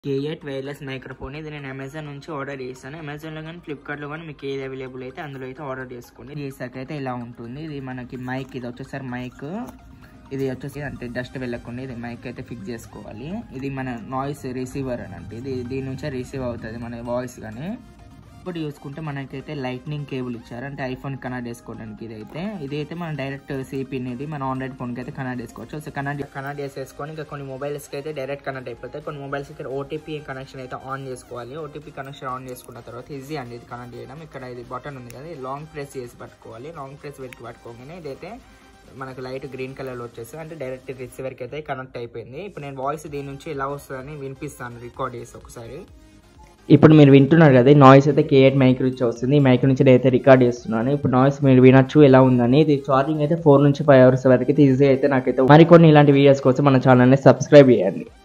కేఎట్ wireless microphone ఇది నేను Amazon నుంచి ఆర్డర్ చేశాను అమెజాన్లో కానీ ఫ్లిప్కార్ట్లో కానీ మీకు ఏది అవైలబుల్ అయితే అందులో అయితే ఆర్డర్ చేసుకోండి ఇది చేసాక అయితే ఇలా ఉంటుంది ఇది మనకి మైక్ ఇది వచ్చేసరి మైక్ ఇది వచ్చేసి అంటే డస్ట్ వెళ్ళకుండా ఇది మైక్ అయితే ఫిక్స్ చేసుకోవాలి ఇది మన నాయిస్ రిసీవర్ అని అంటే ఇది దీని నుంచే రిసీవ్ అవుతుంది మన వాయిస్ కానీ ఇప్పుడు చూసుకుంటే మనకైతే లైట్నింగ్ కేబుల్ ఇచ్చారు అంటే ఐఫోన్ కనెక్ట్ చేసుకోవడానికి ఇది అయితే ఇది అయితే మనం డైరెక్ట్ సిపిన్ ఇది మన ఆండ్రాయిడ్ ఫోన్కి అయితే కనెక్ట్ చేసుకోవచ్చు సో కనెక్ట్ కనెక్ట్ చేసేసుకొని ఇంకా కొన్ని మొబైల్స్కి అయితే డైరెక్ట్ కనెక్ట్ అయిపోతాయి కొన్ని మొబైల్స్కి ఓటీపీ కనెక్షన్ అయితే ఆన్ చేసుకోవాలి ఓటీపీ కనెక్షన్ ఆన్ చేసుకున్న తర్వాత ఈజీ అండి ఇది కనెక్ట్ చేయడం ఇక్కడ ఇది బటన్ ఉంది కదా ఇది లాంగ్ ప్రెస్ చేసి పట్టుకోవాలి లాంగ్ ప్రెస్ పెట్టి పట్టుకోగానే ఇదైతే మనకు లైట్ గ్రీన్ కలర్లో వచ్చేసి అంటే డైరెక్ట్ రిసీవర్కి అయితే కనెక్ట్ అయిపోయింది ఇప్పుడు నేను వాయిస్ దీని నుంచి ఎలా వస్తుందని వినిపిస్తాను రికార్డ్ చేసి ఒకసారి ఇప్పుడు మీరు వింటున్నారు కదా నాయిస్ అయితే కేఎట్ మైక్ నుంచి వస్తుంది ఈ మైక్ నుంచి అయితే రికార్డ్ చేస్తున్నాను ఇప్పుడు నాయిస్ మీరు వినొచ్చు ఎలా ఉందని ఇది ఛార్జింగ్ అయితే ఫోర్ నుంచి ఫైవ్ అవర్స్ వరకు అయితే ఈజీ అయితే నాకైతే మరికొన్ని ఇలాంటి వీడియోస్ కోసం మన ఛానల్ని సబ్స్క్రైబ్ చేయండి